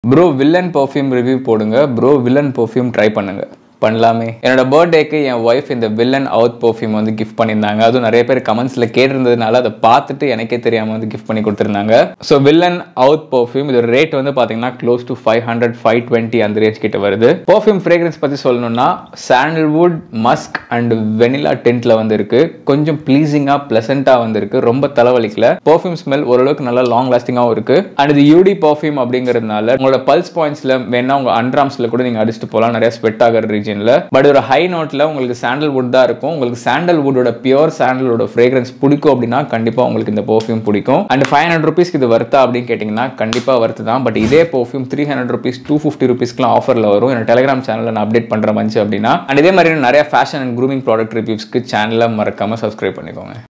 bro villain perfume review போடுங்க bro villain perfume try பண்ணுங்க பண்ணலாமே என்னோட பர்த்டேக்கு என் ஒய்ஃப் இந்த வில்லன் அவுட் பர்ஃப்யூம் வந்து கிஃப்ட் பண்ணியிருந்தாங்க அதுவும் நிறைய பேர் கமெண்ட்ஸில் கேட்டிருந்ததுனால அதை பார்த்துட்டு எனக்கே தெரியாமல் வந்து கிஃப்ட் பண்ணி கொடுத்துருந்தாங்க ஸோ வில்லன் அவுட் பர்ஃப்யூம் இதோட ரேட் வந்து பார்த்தீங்கன்னா close to five hundred five twenty அந்த ரேஞ்ச் கிட்ட வருது பர்ஃப்யூம் ஃப்ரேக்ரன்ஸ் பற்றி சொல்லணும்னா சாண்டல்வுட் மஸ்க் அண்ட் வெனிலா டென்ட்ல வந்து இருக்கு கொஞ்சம் ப்ளீசிங்காக ப்ளசண்ட்டாக வந்திருக்கு ரொம்ப தலைவலிக்கல பர்ஃப்யூம் ஸ்மெல் ஓரளவுக்கு நல்லா லாங் லாஸ்டிங்காகவும் இருக்கு அண்ட் இது யூடி பர்ஃப்யூம் அப்படிங்கிறதுனால உங்களோட பல்ஸ் பாயிண்ட்ஸ்ல வேணா உங்க அண்ட்ராம்ஸ்ல கூட நீங்க அடிச்சுட்டு போகலாம் நிறைய ஸ்வெட் ஆகிற ரீஜன்ல பட் ஒரு ஹை நோட்ல உங்களுக்கு சாண்டல்வுட் தான் இருக்கும் உங்களுக்கு சாண்டல்வுட்டோட பியூர் சாண்டலோட ஃப்ரேக்ரன்ஸ் பிடிக்கும் அப்படின்னா கண்டிப்பா உங்களுக்கு இந்த பர்ஃப்யூம் பிடிக்கும் அண்ட் ஃபைவ் ஹண்ட்ரட் ருபீஸ்க்கு இது வருத்தா அப்படின்னு கேட்டிங்கன்னா கண்டிப்பா வருத்து தான் பட் இதே perfume three hundred rupees two fifty ருபீஸ்க்குலாம் ஆஃபர்ல வரும் என்னோட டெலிகிராம் சேனலில் நான் அப்டேட் பண்ற மஞ்சு அப்படின்னா அண்ட் இதே மாதிரி நிறைய ஃபேஷன் அண்ட் க்ரூமிங் ப்ராடக்ட் ரிவ்யூஸ்க்கு சேனலை மறக்காம சப்ஸ்கிரைப் பண்ணிக்கோங்க